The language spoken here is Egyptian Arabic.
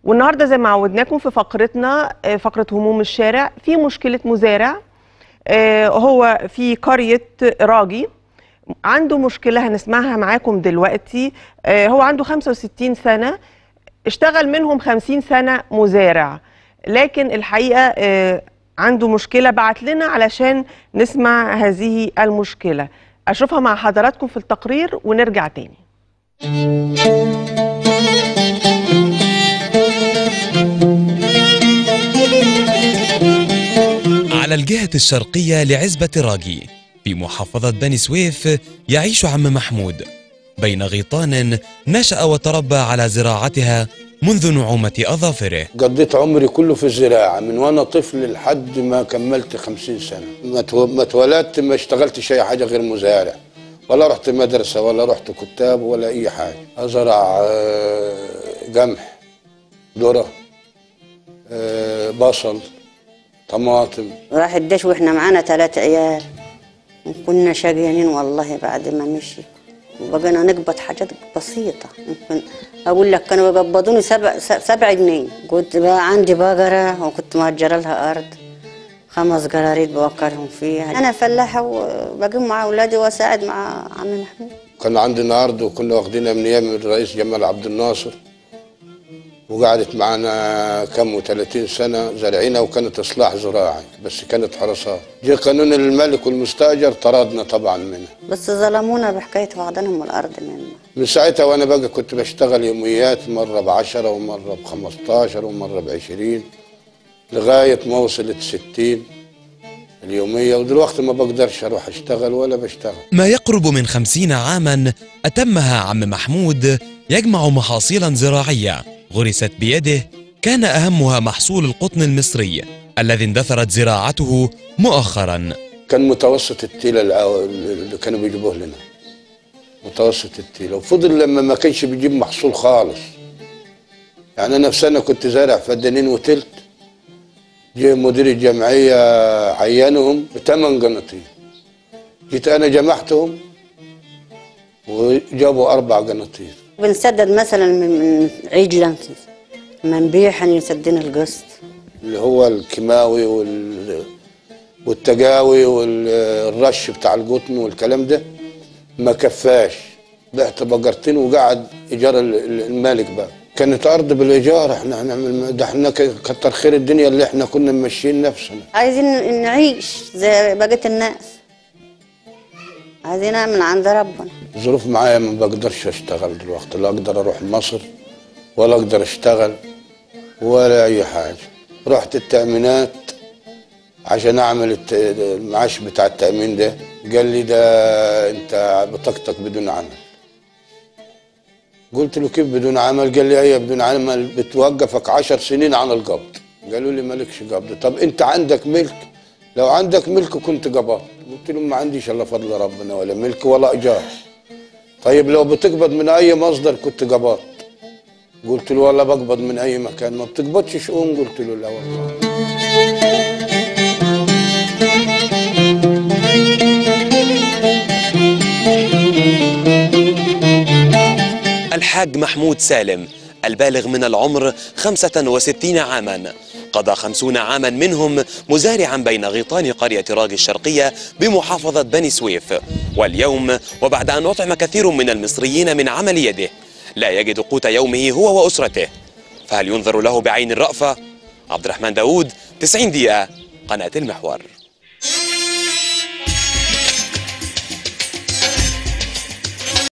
والنهارده زي ما عودناكم في فقرتنا آه، فقره هموم الشارع في مشكله مزارع آه، هو في قريه راجي عنده مشكله هنسمعها معاكم دلوقتي آه، هو عنده 65 سنه اشتغل منهم 50 سنه مزارع لكن الحقيقه آه، عنده مشكله بعت لنا علشان نسمع هذه المشكله اشوفها مع حضراتكم في التقرير ونرجع تاني على الجهة الشرقية لعزبة راجي في محافظة بني سويف يعيش عم محمود بين غيطان نشأ وتربى على زراعتها منذ نعومة أظافره قضيت عمري كله في الزراعة من وانا طفل لحد ما كملت خمسين سنة ما تو- ما اتولدت ما اشتغلتش اي حاجة غير مزارع ولا رحت مدرسة ولا رحت كتاب ولا اي حاجة ازرع آه، قمح ذرة آه، بصل طماطم راح الدش واحنا معانا ثلاث عيال وكنا شقيانين والله بعد ما مشي وبقينا نقبض حاجات بسيطة يمكن أقول لك كانوا يقبضوني سبع سبع جنيه كنت بقى عندي بقرة وكنت مأجرة لها أرض خمس قراريط بوكرهم فيها أنا فلاحة وبقيم مع أولادي وأساعد مع عمي محمود كان عندنا أرض وكنا واخدينها من أيام الرئيس جمال عبد الناصر وقعدت معنا كم وثلاثين سنة زارعينها وكانت إصلاح زراعي بس كانت حراسات جه قانون الملك والمستأجر طردنا طبعا منها بس ظلمونا بحكاية واخدينهم الأرض منا من ساعتها وأنا بقى كنت بشتغل يوميات مرة بعشرة ومرة بخمستاشر ومرة بعشرين لغاية ما وصلت ستين اليومية ودلوقتي ما بقدرش أروح أشتغل ولا بشتغل ما يقرب من خمسين عاما أتمها عم محمود يجمع محاصيلا زراعية غرست بيده كان أهمها محصول القطن المصري الذي اندثرت زراعته مؤخرا كان متوسط التيلة الأول اللي كانوا بيجيبوه لنا متوسط التيلة وفضل لما ما كانش بيجيب محصول خالص يعني أنا في سنة كنت زارع فدانين وتلت جه مدير الجمعية عينهم بثمان قناطير جيت أنا جمعتهم وجابوا أربع قناطير بنسدد مثلا من من عجلة ما نبيع يسدنا القسط اللي هو الكيماوي وال والتجاوي والرش بتاع القطن والكلام ده ما كفاش بعت بقرتين وقعد ايجار ال- ال- المالك بقى كانت ارض بالايجار احنا هنعمل ده احنا ك- كتر خير الدنيا اللي احنا كنا ماشيين نفسنا عايزين نعيش زي بقية الناس عايزين من عند ربنا الظروف معايا ما بقدرش اشتغل دلوقتي لا اقدر اروح مصر ولا اقدر اشتغل ولا اي حاجه رحت التامينات عشان اعمل الت- المعاش بتاع التامين ده قال لي ده انت بطاقتك بدون عمل قلت له كيف بدون عمل قال لي ايوه بدون عمل بتوقفك عشر سنين عن القبض قالوا لي مالكش قبض طب انت عندك ملك لو عندك ملك كنت قبضت قلت لهم ما عنديش الا فضل ربنا ولا ملك ولا ايجار طيب لو بتقبض من اي مصدر كنت قبضت قلت له والله بقبض من اي مكان ما بتقبضش شؤون قلت له لا والله الحاج محمود سالم البالغ من العمر 65 عاما قضى خمسون عاما منهم مزارعا بين غيطان قرية راجي الشرقية بمحافظة بني سويف واليوم وبعد أن أطعم كثير من المصريين من عمل يده لا يجد قوت يومه هو وأسرته فهل ينظر له بعين الرأفة؟ عبد الرحمن داود 90 دقيقة قناة المحور